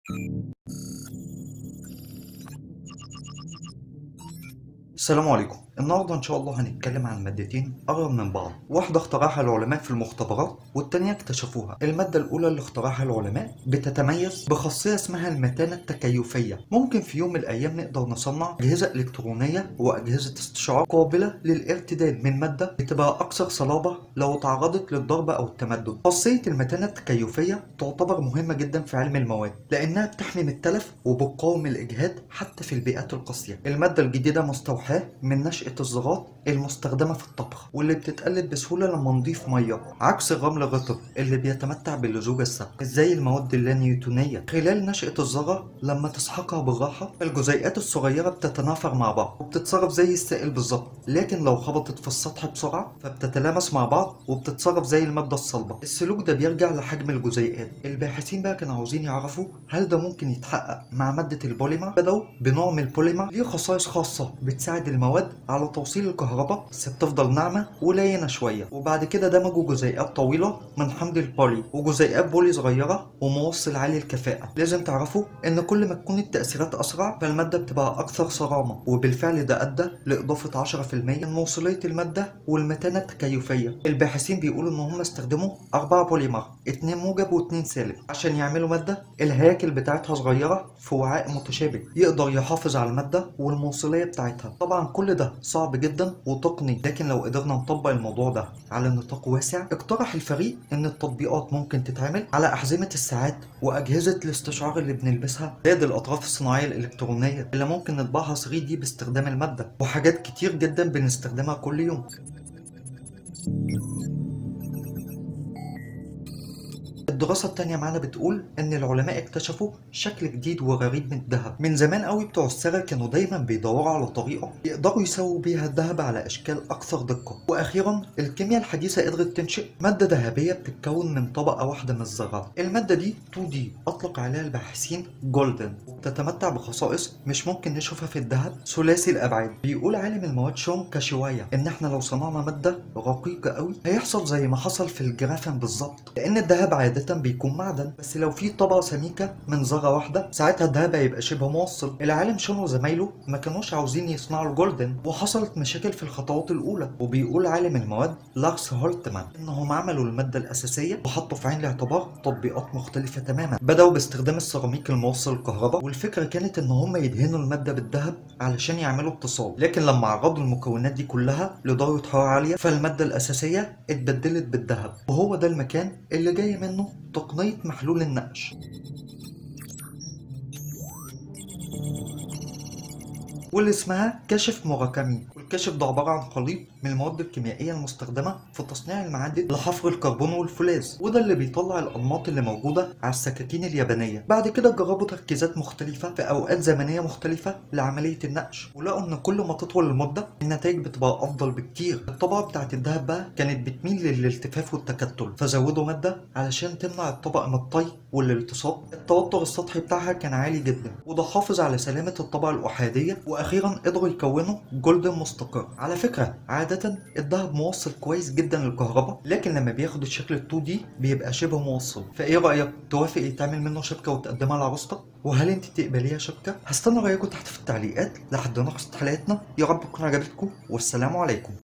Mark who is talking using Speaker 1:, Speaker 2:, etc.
Speaker 1: السلام عليكم النهارده ان شاء الله هنتكلم عن مادتين اقرب من بعض واحده اخترعها العلماء في المختبرات والتانيه اكتشفوها الماده الاولى اللي اخترعها العلماء بتتميز بخاصيه اسمها المتانه التكيفيه ممكن في يوم من الايام نقدر نصنع اجهزه الكترونيه واجهزه استشعار قابله للارتداد من ماده بتبقى اكثر صلابه لو تعرضت للضرب او التمدد خاصيه المتانه التكيفيه تعتبر مهمه جدا في علم المواد لانها بتحمي من التلف وبتقاوم الاجهاد حتى في البيئات القاسيه الماده الجديده مستوحاه من نشأة الزغاط المستخدمة في الطبخ واللي بتتقلب بسهولة لما نضيف مية عكس الرمل الرطب اللي بيتمتع باللزوجة الثابتة زي المواد اللانيوتونية خلال نشأة الذرة لما تسحقها بالراحة الجزيئات الصغيرة بتتنافر مع بعض وبتتصرف زي السائل بالظبط لكن لو خبطت في السطح بسرعة فبتتلامس مع بعض وبتتصرف زي المادة الصلبة السلوك ده بيرجع لحجم الجزيئات الباحثين بقى كانوا عاوزين يعرفوا هل ده ممكن يتحقق مع مادة البوليمر بدأوا بنوع من البوليمر ليه خصائص خاصة بتساعد المواد على توصيل الكهرباء بس بتفضل ناعمة ولينة شوية وبعد كده دمجوا جزيئات طويلة من حمض البولي وجزيئات بولي صغيرة وموصل عالي الكفاءة لازم تعرفوا ان كل ما تكون التأثيرات أسرع فالمادة بتبقى أكثر صرامة وبالفعل ده أدى لإضافة 10% من موصلية المادة والمتانة التكيفية الباحثين بيقولوا ان هم استخدموا أربعة بوليمر اتنين موجب واتنين سالب عشان يعملوا مادة الهياكل بتاعتها صغيرة في وعاء متشابك يقدر يحافظ على المادة والموصلية بتاعتها طبعا كل ده صعب جدا وتقني لكن لو قدرنا نطبق الموضوع ده على نطاق واسع اقترح الفريق ان التطبيقات ممكن تتعمل على أحزمة الساعات وأجهزة الاستشعار اللي بنلبسها زائد الأطراف الصناعية الإلكترونية اللي ممكن نطبعها 3D باستخدام المادة وحاجات كتير جدا بنستخدمها كل يوم الدراسة التانية معانا بتقول إن العلماء اكتشفوا شكل جديد وغريب من الذهب، من زمان قوي بتوع الصاغة كانوا دايما بيدوروا على طريقة يقدروا يسووا بيها الذهب على أشكال أكثر دقة، وأخيرا الكيمياء الحديثة قدرت تنشئ مادة ذهبية بتتكون من طبقة واحدة من الذرات، المادة دي 2D أطلق عليها الباحثين جولدن، وبتتمتع بخصائص مش ممكن نشوفها في الذهب ثلاثي الأبعاد، بيقول عالم المواد شون كاشيوايا إن إحنا لو صنعنا مادة رقيقة قوي هيحصل زي ما حصل في الجرافن بالظبط، لأن الذهب عادة بيكون معدن بس لو في طبقة سميكة من ذرة واحدة ساعتها الذهب هيبقى شبه موصل العالم شون وزمايله ما كانوش عاوزين يصنعوا الجولدن وحصلت مشاكل في الخطوات الأولى وبيقول عالم المواد لارس هولتمان إنهم عملوا المادة الأساسية وحطوا في عين الاعتبار تطبيقات مختلفة تماما بدأوا باستخدام السيراميك الموصل الكهرباء والفكرة كانت إن هم يدهنوا المادة بالذهب علشان يعملوا اتصال لكن لما عرضوا المكونات دي كلها لدرجة حرارة عالية فالمادة الأساسية اتبدلت بالذهب وهو ده المكان اللي جاي منه تقنية محلول النقش واللي اسمها كشف مراكمي والكشف ده عبارة عن خليط من المواد الكيميائية المستخدمة في تصنيع المعادن لحفر الكربون والفولاذ وده اللي بيطلع الأنماط اللي موجودة على السكاكين اليابانية بعد كده جربوا تركيزات مختلفة في أوقات زمنية مختلفة لعملية النقش ولقوا إن كل ما تطول المدة النتائج بتبقى أفضل بكتير الطبقة بتاعت الذهب بقى كانت بتميل للالتفاف والتكتل فزودوا مادة علشان تمنع الطبقة من الطي والالتصاق التوتر السطحي بتاعها كان عالي جدا وده حافظ على سلامة الطبقة الأحادية وأخيرا قدروا يكونوا جولدن مستقر على فكرة عادة الذهب موصل كويس جدا للكهرباء لكن لما بياخد الشكل ال 2 دي بيبقى شبه موصل فايه رأيك توافق يتعمل منه شبكة وتقدمها لعروستك وهل انت تقبليها شبكة هستنى رأيكم تحت في التعليقات لحد نخلص حلقتنا يا رب تكون عجبتكم والسلام عليكم